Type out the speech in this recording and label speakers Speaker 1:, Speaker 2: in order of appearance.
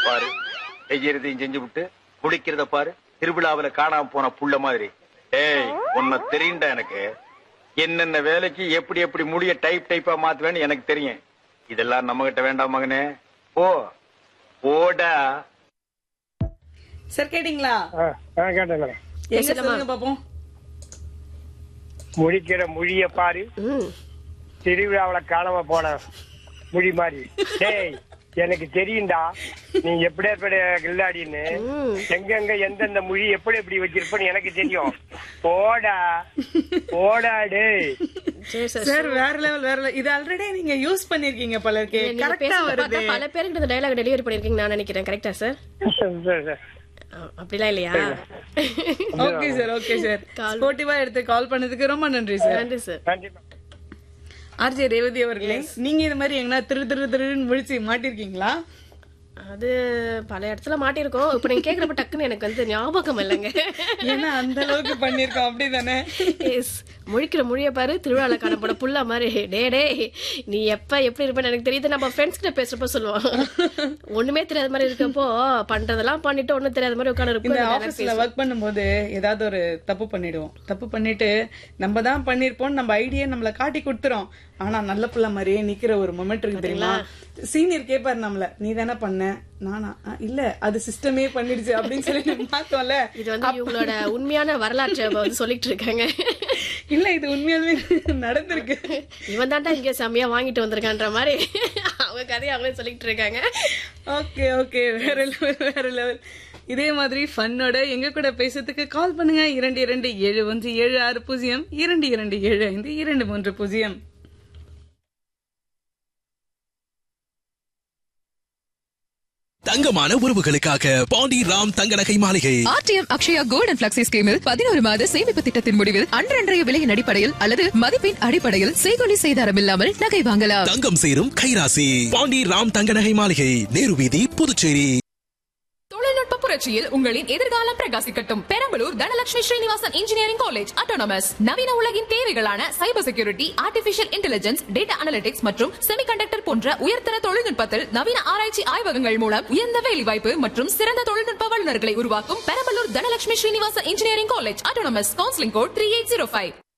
Speaker 1: பாரு செய்யறதையும் செஞ்சு விட்டு குளிக்கிறத பாரு திருவிழாவுல காணாம போன புள்ள மாதிரி ஏய் உன்னை தெரியும்டா எனக்கு என்னென்ன வேலைக்கு எப்படி எப்படி முடிய டைப் டைப்பா மாத்துவேன்னு எனக்கு தெரியும் இதெல்லாம் நம்ம கிட்ட வேண்டாம் மகனே போ போடா
Speaker 2: சார் கேட்டீங்களா
Speaker 3: ஆ, ஆ, கேட்டேன் மேடம்
Speaker 2: எங்க சொல்லுங்க பாப்போம்
Speaker 3: முடிக்கிற மொழிய பாரு
Speaker 4: ம்
Speaker 3: திருவிழாவுல காணாம போன மொழி மாதிரி டேய் எனக்கு தெரியும்டா நீ எப்படி எப்படி கில்லாடின்னு எங்கெங்க எந்தெந்த மொழி எப்படி எப்படி வச்சிருப்பன்னு எனக்கு தெரியும் போடா போடா டேய்
Speaker 4: சரி சார்
Speaker 2: சார் வேற லெவல் வேற level. இது ஆல்ரெடி நீங்க யூஸ் பண்ணிருக்கீங்க போல இருக்கே
Speaker 4: நீங்க
Speaker 2: கரெக்டா
Speaker 4: பேசுறத
Speaker 2: வருது
Speaker 4: பார்த்தா பல பேருக்கு இந்த டயலாக் டெலிவரி பண்ணிருக்கீங்க நான் நினைக்கிறேன் கரெக்டா சார்
Speaker 3: சரி, சரி.
Speaker 4: அப்படிலாம் இல்லையா
Speaker 2: okay sir okay sir
Speaker 4: Call.
Speaker 2: ஸ்போர்ட்டிவா எடுத்து கால் பண்ணதுக்கு ரொம்ப நன்றி சார்
Speaker 4: நன்றி சார்
Speaker 3: நன்றி மேம்.
Speaker 2: ஆர்ஜே ரேவதி அவர்களே நீங்க இது மாதிரி எங்கன்னா திரு திரு திருன்னு முழிச்சு மாட்டிருக்கீங்களா
Speaker 4: அது பல இடத்துல மாட்டிருக்கோம் இப்ப நீங்க கேக்குறப்ப டக்குன்னு எனக்கு வந்து ஞாபகம் இல்லைங்க
Speaker 2: ஏன்னா அந்த அளவுக்கு பண்ணிருக்கோம் அப்படிதானே
Speaker 4: எஸ் முழிக்கிற மொழிய பாரு திருவிழால காணப்பட புள்ள மாதிரி டே டே நீ எப்ப எப்படி இருப்பேன்னு எனக்கு தெரியுது நம்ம ஃப்ரெண்ட்ஸ் கிட்ட பேசுறப்ப சொல்லுவோம் ஒண்ணுமே தெரியாத மாதிரி இருக்கப்போ பண்றதெல்லாம் பண்ணிட்டு ஒண்ணும் தெரியாத மாதிரி உட்காந்து
Speaker 2: இந்த
Speaker 4: இருப்போம்
Speaker 2: ஆபீஸ்ல ஒர்க் பண்ணும்போது ஏதாவது ஒரு தப்பு பண்ணிடுவோம் தப்பு பண்ணிட்டு நம்ம தான் பண்ணிருப்போம் நம்ம ஐடியா நம்மள காட்டி கொடுத்துறோம் ஆனா நல்ல புள்ள மாதிரியே நிக்கிற ஒரு மொமெண்ட் இருக்கு தெரியுமா சீனியர் கேப்பாரு நம்மள நீ தானே பண்ண நானா "ஆ, இல்ல அது சிஸ்டமே பண்ணிடுச்சு அப்படின்னு சொல்லி பார்த்தோம்ல
Speaker 4: இது வந்து இவங்களோட உண்மையான வரலாற்றை இப்ப வந்து சொல்லிட்டு இருக்காங்க
Speaker 2: இல்ல இது உண்மையாலுமே நடந்திருக்கு
Speaker 4: இவன் தான்டா இங்க செம்மையா வாங்கிட்டு வந்திருக்கான்ற மாதிரி அவங்க கதையை அவங்களே சொல்லிட்டு இருக்காங்க
Speaker 2: ஓகே ஓகே வேற லெவல் வேற லெவல் இதே மாதிரி ஃபன்னோட எங்க கூட பேசுறதுக்கு கால் பண்ணுங்க இரண்டு இரண்டு ஏழு ஒன்று ஏழு ஆறு பூஜ்ஜியம் இரண்டு இரண்டு ஏழு ஐந்து இரண்டு மூன்று பூஜ்ஜியம்
Speaker 5: தங்கமான உறவுகளுக்காக பாண்டி ராம் தங்க நகை மாளிகை
Speaker 6: R T M Akshaya gold and flexi ஸ்கீமில் பதினோரு மாத சேமிப்பு திட்டத்தின் முடிவில் அன்றன்றைய விலையின் அடிப்படையில் அல்லது மதிப்பின் அடிப்படையில் செய்கொலி செய்தாரம் இல்லாமல் நகை வாங்கலாம்
Speaker 5: தங்கம் சேரும் கைராசி பாண்டி ராம் தங்க நகை மாளிகை நேரு வீதி புதுச்சேரி
Speaker 6: தொழில்நுட்ப புரட்சியில் உங்களின் எதிர்காலம் பிரகாசிக்கட்டும் Perambalur Dhanalakshmi Srinivasan engineering college autonomous நவீன உலகின் தேவைகளான cyber security artificial intelligence data analytics மற்றும் செமிகண்டக்டர் போன்ற உயர்தர தொழில்நுட்பத்தில் நவீன ஆராய்ச்சி ஆய்வகங்கள் மூலம் உயர்ந்த வேலைவாய்ப்பு மற்றும் சிறந்த தொழில்நுட்ப வல்லுநர்களை உருவாக்கும் Perambalur Dhanalakshmi Srinivasan engineering college autonomous counselling code three eight zero five